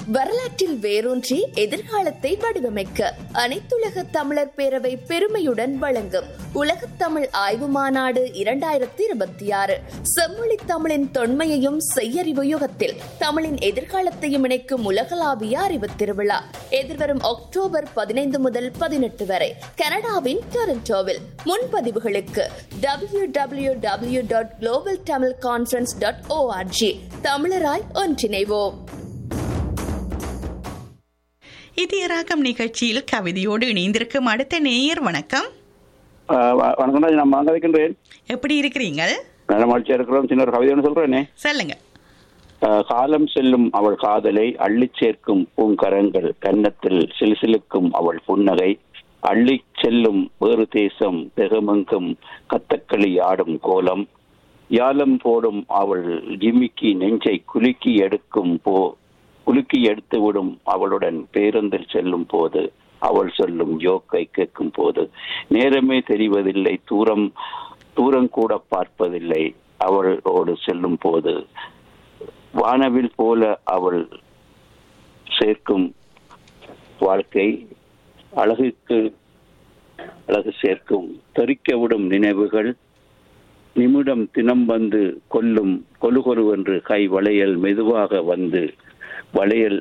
வரலாற்றில் வேரூன்றி எதிர்காலத்தை வடிவமைக்க அனைத்துலக தமிழர் பேரவை பெருமையுடன் வழங்கும் உலகத் தமிழ் ஆய்வு மாநாடு இரண்டாயிரத்தி இருபத்தி ஆறு செம்மொழி தமிழின் தொன்மையையும் செய்யறிவு யுகத்தில் தமிழின் எதிர்காலத்தையும் இணைக்கும் உலகளாவிய அறிவு திருவிழா எதிர்வரும் அக்டோபர் பதினைந்து முதல் பதினெட்டு வரை கனடாவின் டொரண்டோவில் முன்பதிவுகளுக்கு W W W dot global Tamil conference dot O R G தமிழராய் ஒன்றிணைவோம் இதயராகம் நிகழ்ச்சியில் கவிதையோடு இணைந்திருக்கும் அடுத்த நேயர் வணக்கம் ஆஹ் வ- வணக்கம் ராஜ், நான் மாங்க வைக்கின்றேன் எப்படி இருக்கிறீங்க நல்ல மகிழ்ச்சியா இருக்கிறோம் சின்ன ஒரு கவிதை ஒன்று சொல்றேனே சொல்லுங்க ஆஹ் காலம் செல்லும் அவள் காதலை அள்ளிச் சேர்க்கும் பூங்கரங்கள் கன்னத்தில் சிலுசிலுக்கும் அவள் புன்னகை அள்ளிச் செல்லும் வேறு தேசம் தெகமெங்கும் கத்தக்களி ஆடும் கோலம் யாலம் போடும் அவள் ஜிமிக்கி நெஞ்சை குலுக்கி எடுக்கும் போ குலுக்கி எடுத்து விடும் அவளுடன் பேருந்தில் செல்லும் போது அவள் சொல்லும் ஜோக்கை கேட்கும் போது நேரமே தெரிவதில்லை தூரம் தூரம் கூட பார்ப்பதில்லை அவளோடு செல்லும் போது வானவில் போல அவள் சேர்க்கும் வாழ்க்கை அழகுக்கு அழகு சேர்க்கும் தெறிக்க விடும் நினைவுகள் நிமிடம் தினம் வந்து கொல்லும் கொலுகொலுவென்று கை வளையல் மெதுவாக வந்து வளையல்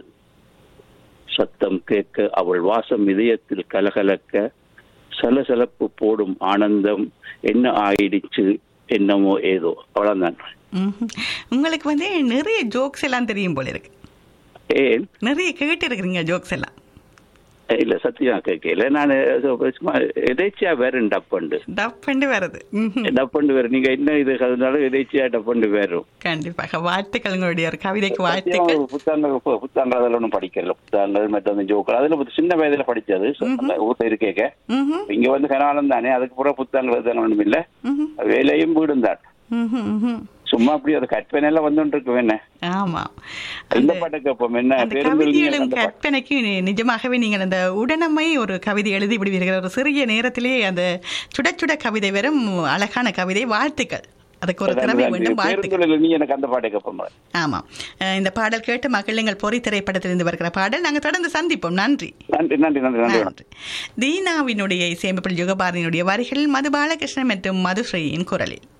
சத்தம் கேட்க அவள் வாசம் இதயத்தில் கலகலக்க சலசலப்பு போடும் ஆனந்தம் என்ன ஆயிடுச்சு என்னமோ ஏதோ அவ்வளவுதான் ம்ஹும். உங்களுக்கு வந்து நிறைய ஜோக்ஸ் எல்லாம் தெரியும் போல இருக்கு ஏன் நிறைய கேட்டு இருக்கிறீங்க ஜோக்ஸ் எல்லாம் இல்ல சத்தியமா கேட்கல நான் சும்மா எதேச்சியா வேற டப்பண்டு டப்பண்டு வருது ம்ஹும். டப்பண்டு வேற நீங்க என்ன இது அதனால எதேச்சியா டப்பண்டு வேறும் கண்டிப்பாக வாழ்த்துக்கள் உங்களுடைய ஒரு கவிதைக்கு சத்தியமா வாழ்த்துக்கள் ஒரு புத்தகங்கள் பு- புத்தகங்கள் அதெல்லாம் ஒன்றும் படிக்கல புத்தகங்கள் மற்ற ஜோக்கள் அதுல ஒரு சின்ன வயதுல படிச்சது அந்த ஊர்ல இருக்கேக்க ம்ஹும். இங்க வந்து கனாலம் தானே அதுக்கு பிறகு புத்தகங்கள் எழுதணும் ஒண்ணும் இல்ல ம்ஹும். வேலையும் வீடும் தான் ம்ஹும். ம்ஹும். சும்மா அப்படி அது கற்பனை எல்லாம் வந்து இருக்கு என்ன ஆமா இந்த அந்த பாட்டு கேட்போம் என்ன அந்த பேருந்து கவிதைகளும் கற்பனைக்கு நி- நிஜமாகவே நீங்கள் அந்த உடனமை ஒரு கவிதை எழுதி விடுவீர்கள் ஒரு சிறிய நேரத்திலே அந்த சுட சுட கவிதை வெறும் அழகான கவிதை வாழ்த்துக்கள் அதுக்கு ஒரு திறமை வேண்டும் வாழ்த்துக்கள் பேருந்துல நீ எனக்கு அந்த பாட்டை கேட்போம் ஆமாம் அஹ் இந்த பாடல் கேட்டு மகிழுங்கள் பொறி திரைப்படத்திலிருந்து வருகிற பாடல் நாங்கள் தொடர்ந்து சந்திப்போம் நன்றி நன்றி நன்றி நன்றி நன்றி நன்றி தீனாவினுடைய இசையமைப்பில் யுகபாரதியினுடைய வரிகள் மது பாலகிருஷ்ணன் மற்றும் மதுஸ்ரீயின் குரலில்